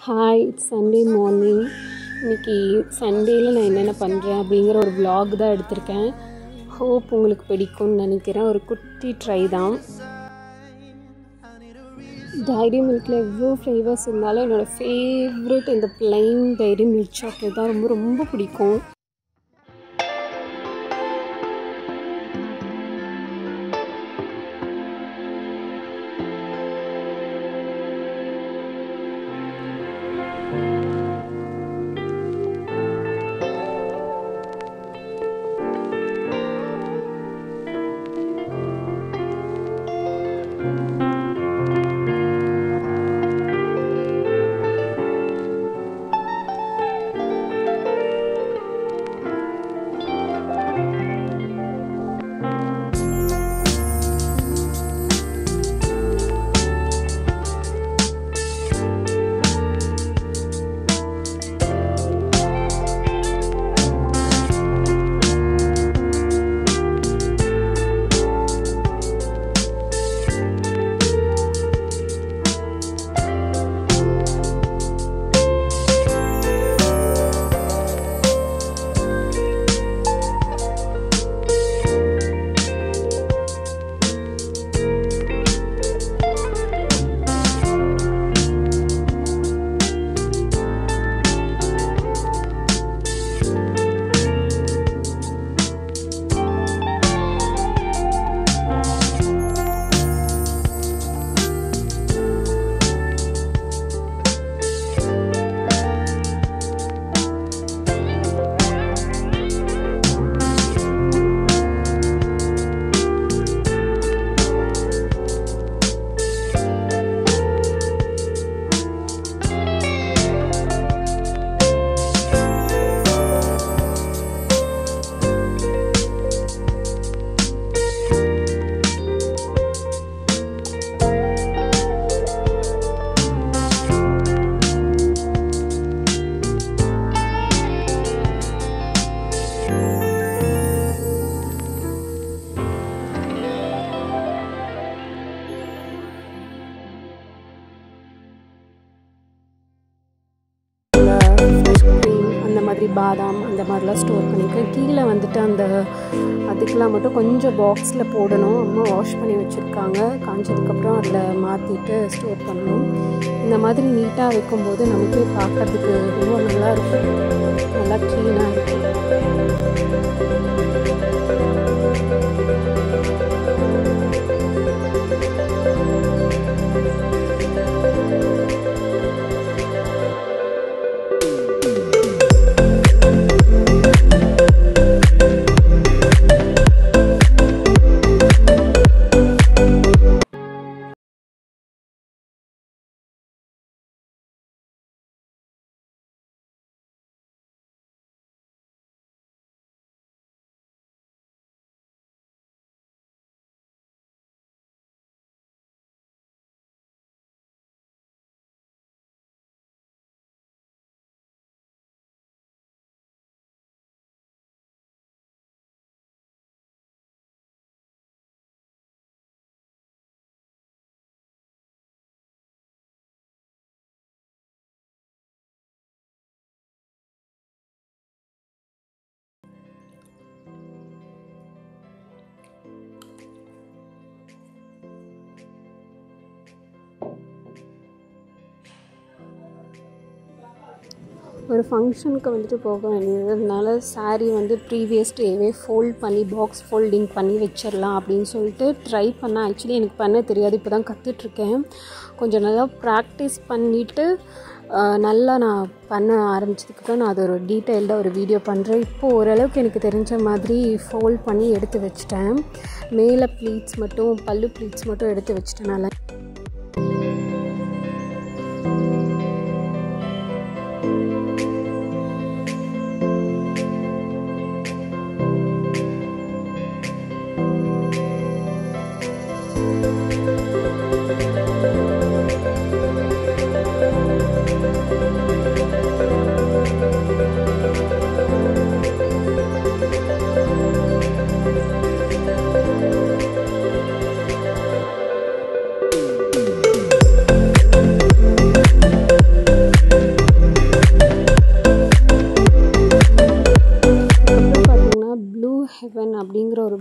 hi it's Sunday morning இன்னைக்கு சண்டேயில் நான் என்னென்ன பண்ணுறேன் அப்படிங்கிற ஒரு vlog தான் எடுத்திருக்கேன் ஹோப் உங்களுக்கு பிடிக்கும்னு நினைக்கிறேன் ஒரு குட்டி ட்ரை தான் டைரி மில்கில் எவ்வளோ ஃப்ளேவர்ஸ் இருந்தாலும் என்னோடய ஃபேவரட் இந்த plain டைரி மில்க் சாக்லேட் தான் ரொம்ப ரொம்ப பிடிக்கும் ஐஸ்கிரீம் அந்த மாதிரி பாதாம் அந்த மாதிரிலாம் ஸ்டோர் பண்ணியிருக்கேன் கீழே வந்துட்டு அந்த அதுக்கெலாம் மட்டும் கொஞ்சம் பாக்ஸில் போடணும் அம்மா வாஷ் பண்ணி வச்சுருக்காங்க காஞ்சதுக்கப்புறம் அதில் மாற்றிட்டு ஸ்டோர் பண்ணணும் இந்த மாதிரி நீட்டாக வைக்கும்போது நமக்கே பார்க்கறதுக்கு ரொம்ப நல்லா இருக்கும் நல்லா க்ளீனாக இருக்கும் ஒரு ஃபங்க்ஷனுக்கு வந்துட்டு போக வேண்டியதுனால saree வந்து ப்ரீவியஸ் டேவே ஃபோல்ட் பண்ணி பாக்ஸ் ஃபோல்டிங் பண்ணி வச்சிடலாம் அப்படின்னு சொல்லிட்டு ட்ரை பண்ணேன் ஆக்சுவலி எனக்கு பண்ண தெரியாது இப்போ தான் கற்றுட்ருக்கேன் கொஞ்சம் நல்லா ப்ராக்டிஸ் பண்ணிவிட்டு நல்லா நான் பண்ண ஆரம்பிச்சதுக்கப்புறம் நான் அது ஒரு டீட்டெயில்டாக ஒரு வீடியோ பண்ணுறேன் இப்போது ஓரளவுக்கு எனக்கு தெரிஞ்ச மாதிரி ஃபோல்ட் பண்ணி எடுத்து வச்சிட்டேன் மேலே ப்ளீட்ஸ் மட்டும் பல்லு ப்ளீட்ஸ் மட்டும் எடுத்து வச்சிட்டேன் நல்லா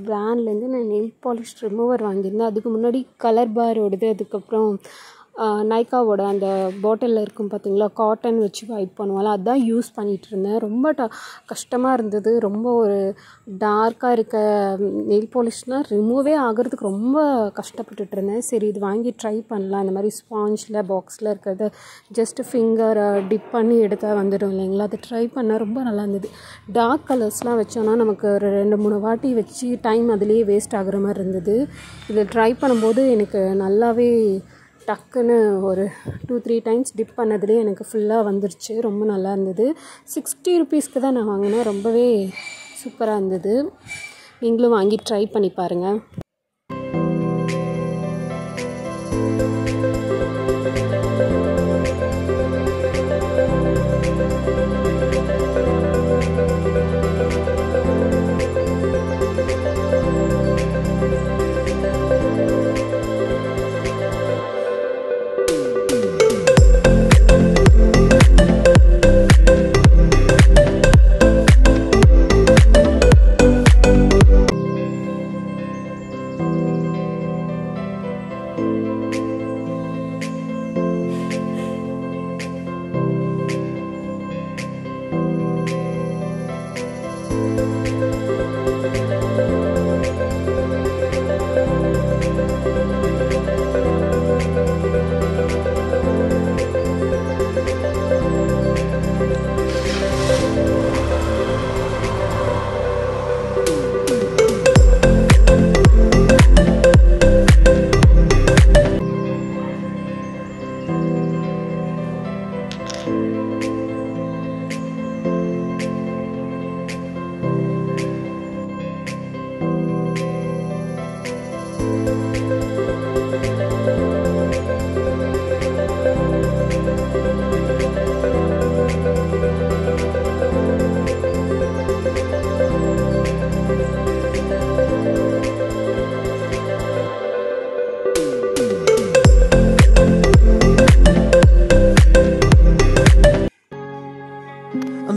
பிராண்ட்லேருந்து நான் நெயில் பாலிஷ் ரிமூவர் வாங்கியிருந்தேன் அதுக்கு முன்னாடி கலர் பாரோடது அதுக்கப்புறம் நைக்காவோட அந்த பாட்டிலில் இருக்கும் பார்த்தீங்களா காட்டன் வச்சு வைப் பண்ணுவோம்ல அதான் யூஸ் பண்ணிகிட்டு இருந்தேன் ரொம்ப ட கஷ்டமாக இருந்தது ரொம்ப ஒரு டார்க்காக இருக்க நெயில் பாலிஷ்னால் ரிமூவே ஆகிறதுக்கு ரொம்ப கஷ்டப்பட்டுட்டு இருந்தேன் சரி இது வாங்கி ட்ரை பண்ணலாம் இந்த மாதிரி ஸ்பாஞ்சில் பாக்ஸில் இருக்கிறது ஜஸ்ட்டு ஃபிங்கரை டிப் பண்ணி எடுத்தால் வந்துடும் இல்லைங்களா அது ட்ரை பண்ணால் ரொம்ப நல்லா இருந்தது டார்க் கலர்ஸ்லாம் வச்சோன்னா நமக்கு ஒரு ரெண்டு மூணு வாட்டி வச்சு டைம் அதுலேயே வேஸ்ட் ஆகுற மாதிரி இருந்தது இது ட்ரை பண்ணும்போது எனக்கு நல்லாவே டக்குன்னு ஒரு டூ த்ரீ டைம்ஸ் டிப் பண்ணதுலேயே எனக்கு ஃபுல்லாக வந்துருச்சு ரொம்ப நல்லா இருந்தது சிக்ஸ்டி ருபீஸ்க்கு தான் நான் வாங்கினேன் ரொம்பவே சூப்பராக இருந்தது நீங்களும் வாங்கி ட்ரை பண்ணி பாருங்கள்